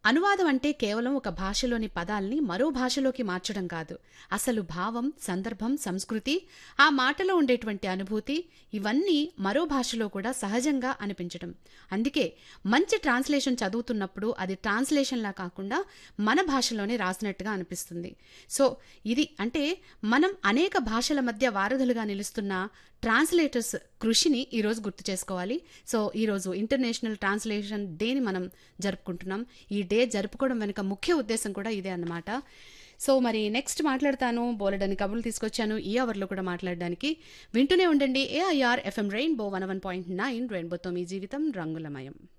అనువాదం అంటే కేవలం ఒక భాషలోని పదాల్ని మరో భాషలోకి మార్చడం కాదు అసలు భావం సందర్భం సంస్కృతి ఆ మాటలో ఉండేటువంటి అనుభూతి ఇవన్నీ మరో భాషలో కూడా సహజంగా అనిపించడం అందుకే మంచి ట్రాన్స్లేషన్ చదువుతున్నప్పుడు అది ట్రాన్స్లేషన్లా కాకుండా మన భాషలోనే రాసినట్టుగా అనిపిస్తుంది సో ఇది అంటే మనం అనేక భాషల మధ్య వారధులుగా నిలుస్తున్న ట్రాన్స్లేటర్స్ కృషిని ఈరోజు గుర్తు చేసుకోవాలి సో ఈరోజు ఇంటర్నేషనల్ ట్రాన్స్లేషన్ డేని మనం జరుపుకుంటున్నాం ఈ డే జరుపుకోవడం వెనుక ముఖ్య ఉద్దేశం కూడా ఇదే అన్నమాట సో మరి నెక్స్ట్ మాట్లాడతాను బోలెడని కబుర్లు తీసుకొచ్చాను ఈ అవర్లో కూడా మాట్లాడడానికి వింటూనే ఉండండి AIR FM rainbow one one point nine రెయిన్బోతో మీ జీవితం రంగులమయం